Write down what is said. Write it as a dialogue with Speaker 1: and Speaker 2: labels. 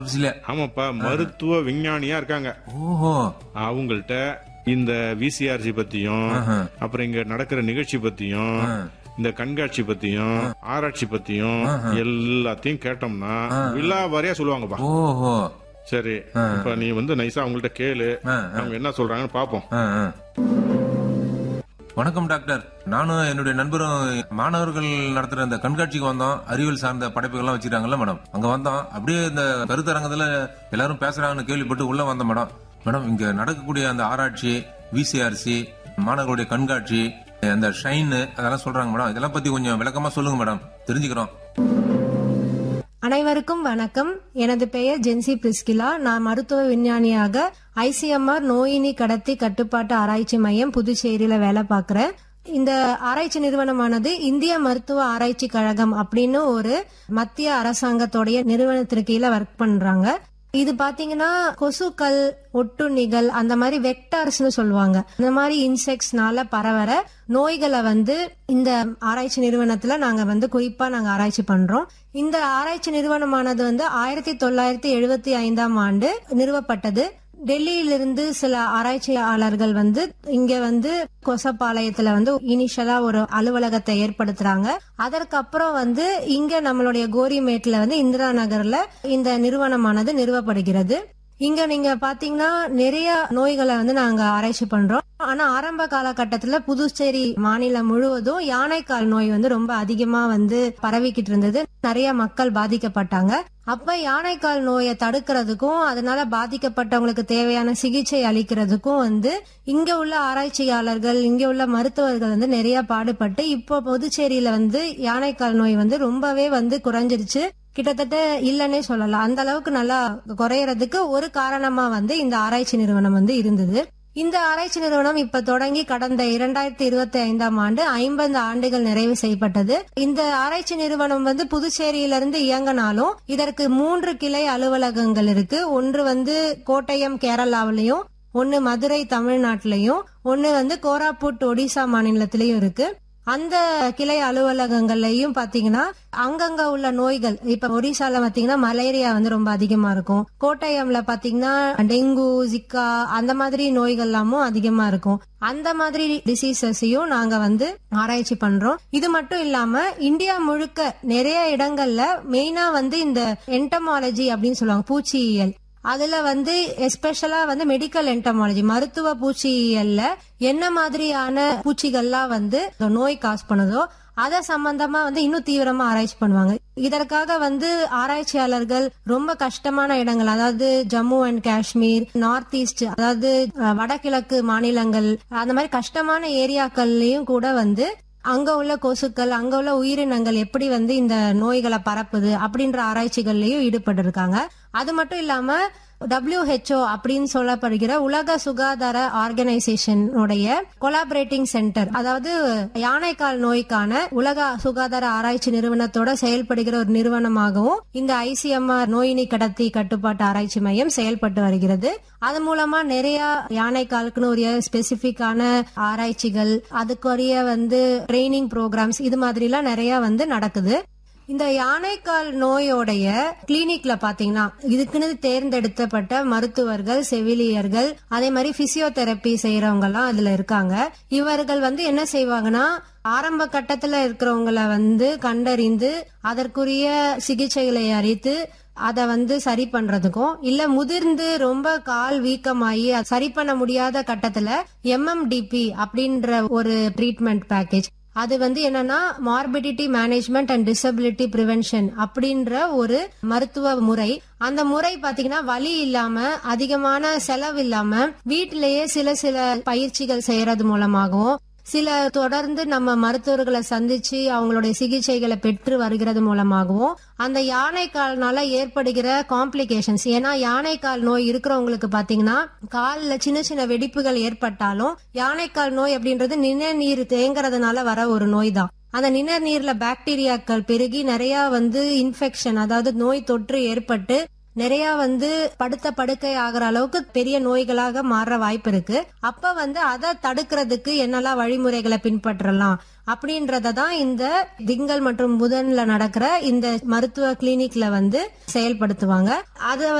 Speaker 1: ஆபீஸ்ல
Speaker 2: ஆமாப்பா மருத்துவ விஞ்ஞானியா இருக்காங்க
Speaker 1: ஓஹோ
Speaker 2: அவங்கள்ட்ட இந்த விசிஆர்சி பத்தியும்
Speaker 1: ஆஹா.
Speaker 2: அப்புறம் இங்க நடக்கிற நிகழ்ச்சி பத்தியும் இந்த கண்காட்சி பத்தியும் ஆராய்ச்சி பத்தியும் எல்லாத்தையும் கேட்டோம்னா விழாவாரியா சொல்லுவாங்கப்பா
Speaker 1: ஓஹோ
Speaker 2: சரி இப்ப நீ வந்து நைஸா அவங்கள்ட்ட கேளு
Speaker 1: ஆ,
Speaker 2: அவங்க என்ன சொல்றாங்கன்னு பாப்போம்
Speaker 1: ஆ, ஆ. வணக்கம் டாக்டர் நானும் என்னுடைய நண்பரும் மாணவர்கள் நடத்துற இந்த கண்காட்சிக்கு வந்தோம் அறிவியல் சார்ந்த படைப்புகள்லாம் வச்சிருக்காங்கல்ல மேடம் அங்க வந்தோம் அப்படியே இந்த கருத்தரங்கத்துல எல்லாரும் பேசுறாங்கன்னு கேள்விப்பட்டு உள்ள வந்தோம் மேடம் மேடம் இங்க நடக்கக்கூடிய அந்த ஆராய்ச்சி விசிஆர்சி மாணவர்களுடைய கண்காட்சி அந்த ஷைன் அதெல்லாம் சொல்றாங்க மேடம் இதெல்லாம் பத்தி கொஞ்சம் விளக்கமா சொல்லுங்க மேடம் தெரிஞ்சுக்கிறோம்
Speaker 3: அனைவருக்கும் வணக்கம் எனது பெயர் ஜென்சி பிரிஸ்கிலா நான் மருத்துவ விஞ்ஞானியாக ஐசிஎம்ஆர் நோயினி கடத்தி கட்டுப்பாட்டு ஆராய்ச்சி மையம் புதுச்சேரியில வேலை பார்க்கறேன் இந்த ஆராய்ச்சி நிறுவனமானது இந்திய மருத்துவ ஆராய்ச்சி கழகம் அப்படின்னு ஒரு மத்திய அரசாங்கத்தோடைய நிறுவனத்திற்கு கீழே ஒர்க் பண்றாங்க இது பாத்தீங்கன்னா கொசுக்கள் ஒட்டுண்ணிகள் அந்த மாதிரி வெக்டார்ஸ்னு சொல்லுவாங்க இந்த மாதிரி இன்செக்ட்ஸ்னால பரவற நோய்களை வந்து இந்த ஆராய்ச்சி நிறுவனத்துல நாங்க வந்து குறிப்பா நாங்க ஆராய்ச்சி பண்றோம் இந்த ஆராய்ச்சி நிறுவனமானது வந்து ஆயிரத்தி தொள்ளாயிரத்தி எழுபத்தி ஐந்தாம் ஆண்டு நிறுவப்பட்டது டெல்லியிலிருந்து சில ஆராய்ச்சியாளர்கள் வந்து இங்க வந்து கொசப்பாளையத்துல வந்து இனிஷியலா ஒரு அலுவலகத்தை ஏற்படுத்துறாங்க அதற்கப்புறம் வந்து இங்க நம்மளுடைய கோரிமேட்ல வந்து இந்திரா நகர்ல இந்த நிறுவனமானது நிறுவப்படுகிறது இங்க நீங்க பாத்தீங்கன்னா நிறைய நோய்களை வந்து நாங்க ஆராய்ச்சி பண்றோம் ஆனா ஆரம்ப காலகட்டத்துல புதுச்சேரி மாநிலம் முழுவதும் யானைக்கால் நோய் வந்து ரொம்ப அதிகமா வந்து பரவிக்கிட்டு இருந்தது நிறைய மக்கள் பாதிக்கப்பட்டாங்க அப்ப யானைக்கால் நோயை தடுக்கிறதுக்கும் அதனால பாதிக்கப்பட்டவங்களுக்கு தேவையான சிகிச்சை அளிக்கிறதுக்கும் வந்து இங்க உள்ள ஆராய்ச்சியாளர்கள் இங்க உள்ள மருத்துவர்கள் வந்து நிறைய பாடுபட்டு இப்போ புதுச்சேரியில வந்து யானைக்கால் நோய் வந்து ரொம்பவே வந்து குறைஞ்சிருச்சு கிட்டத்தட்ட இல்லன்னே சொல்லலாம் அந்த அளவுக்கு நல்லா குறையறதுக்கு ஒரு காரணமா வந்து இந்த ஆராய்ச்சி நிறுவனம் வந்து இருந்தது இந்த ஆராய்ச்சி நிறுவனம் இப்ப தொடங்கி கடந்த இரண்டாயிரத்தி இருபத்தி ஐந்தாம் ஆண்டு ஐம்பது ஆண்டுகள் நிறைவு செய்யப்பட்டது இந்த ஆராய்ச்சி நிறுவனம் வந்து புதுச்சேரியிலிருந்து இயங்கினாலும் இதற்கு மூன்று கிளை அலுவலகங்கள் இருக்கு ஒன்று வந்து கோட்டயம் கேரளாவிலையும் ஒன்னு மதுரை தமிழ்நாட்டிலையும் ஒன்னு வந்து கோராப்புட் ஒடிசா மாநிலத்திலயும் இருக்கு அந்த கிளை அலுவலகங்கள்லயும் பாத்தீங்கன்னா அங்கங்க உள்ள நோய்கள் இப்ப ஒடிசால பாத்தீங்கன்னா மலேரியா வந்து ரொம்ப அதிகமா இருக்கும் கோட்டயம்ல பாத்தீங்கன்னா டெங்கு ஜிக்கா அந்த மாதிரி நோய்கள் எல்லாமும் அதிகமா இருக்கும் அந்த மாதிரி டிசீசஸையும் நாங்க வந்து ஆராய்ச்சி பண்றோம் இது மட்டும் இல்லாம இந்தியா முழுக்க நிறைய இடங்கள்ல மெயினா வந்து இந்த என்டமாலஜி அப்படின்னு சொல்லுவாங்க பூச்சியியல் அதுல வந்து எஸ்பெஷலா வந்து மெடிக்கல் என்டமாலஜி மருத்துவ பூச்சியியல்ல என்ன மாதிரியான பூச்சிகள்லாம் வந்து இந்த நோய் காஸ் பண்ணுதோ அத சம்பந்தமா வந்து இன்னும் தீவிரமா ஆராய்ச்சி பண்ணுவாங்க இதற்காக வந்து ஆராய்ச்சியாளர்கள் ரொம்ப கஷ்டமான இடங்கள் அதாவது Jammu and Kashmir north east அதாவது அஹ், வடகிழக்கு மாநிலங்கள் அந்த மாதிரி கஷ்டமான ஏரியாக்கள்லயும் கூட வந்து அங்க உள்ள கொசுக்கள் அங்க உள்ள உயிரினங்கள் எப்படி வந்து இந்த நோய்களை பரப்புது அப்படின்ற ஆராய்ச்சிகள்லயும் ஈடுபட்டு இருக்காங்க அது மட்டும் இல்லாம WHO அப்படின்னு சொல்லப்படுகிற உலக சுகாதார ஆர்கனைசேஷன் உடைய கொலாபரேட்டிங் சென்டர் அதாவது யானைக்கால் நோய்க்கான உலக சுகாதார ஆராய்ச்சி நிறுவனத்தோட செயல்படுகிற ஒரு நிறுவனமாகவும் இந்த ஐசிஎம்ஆர் நோயினி கடத்தி கட்டுப்பாட்டு ஆராய்ச்சி மையம் செயல்பட்டு வருகிறது அது மூலமா நிறைய யானைக்காலுக்குன்னு உரிய ஸ்பெசிபிக்கான ஆராய்ச்சிகள் அதுக்குரிய வந்து ட்ரைனிங் ப்ரோக்ராம்ஸ் இது மாதிரி எல்லாம் நிறைய வந்து நடக்குது இந்த யானைக்கால் நோயோடைய கிளினிக்ல பாத்தீங்கன்னா இதுக்குன்னு தேர்ந்தெடுக்கப்பட்ட மருத்துவர்கள் செவிலியர்கள் அதே மாதிரி பிசியோதெரப்பி செய்யறவங்க எல்லாம் அதுல இருக்காங்க இவர்கள் வந்து என்ன செய்வாங்கன்னா ஆரம்ப கட்டத்துல இருக்கிறவங்கள வந்து கண்டறிந்து அதற்குரிய சிகிச்சைகளை அறித்து அத வந்து சரி பண்றதுக்கும் இல்ல முதிர்ந்து ரொம்ப கால் வீக்கமாயி அது சரி பண்ண முடியாத கட்டத்துல எம்எம்டிபி அப்படின்ற ஒரு ட்ரீட்மெண்ட் பேக்கேஜ் அது வந்து என்னன்னா morbidity management and disability prevention அப்படின்ற ஒரு மருத்துவ முறை அந்த முறை பாத்தீங்கன்னா வலி இல்லாம அதிகமான செலவு இல்லாம வீட்டிலேயே சில சில பயிற்சிகள் செய்யறது மூலமாகவும் சில தொடர்ந்து நம்ம மருத்துவர்களை சந்திச்சு அவங்களுடைய சிகிச்சைகளை பெற்று வருகிறது மூலமாகவும் அந்த யானைக்கால்னால ஏற்படுகிற காம்ப்ளிகேஷன்ஸ் ஏன்னா யானைக்கால் நோய் இருக்கிறவங்களுக்கு பாத்தீங்கன்னா கால்ல சின்ன சின்ன வெடிப்புகள் ஏற்பட்டாலும் யானைக்கால் நோய் அப்படின்றது நிணநீர் தேங்குறதுனால வர ஒரு நோய் தான் அந்த நிணநீர்ல பாக்டீரியாக்கள் பெருகி நிறைய வந்து இன்ஃபெக்ஷன் அதாவது நோய் தொற்று ஏற்பட்டு நிறைய வந்து படுத்த படுக்கை ஆகிற அளவுக்கு பெரிய நோய்களாக மாற வாய்ப்பு இருக்கு அப்ப வந்து அதை தடுக்கிறதுக்கு என்னெல்லாம் வழிமுறைகளை பின்பற்றலாம் அப்படின்றத தான் இந்த திங்கள் மற்றும் புதன்ல நடக்கிற இந்த மருத்துவ கிளினிக்ல வந்து செயல்படுத்துவாங்க அத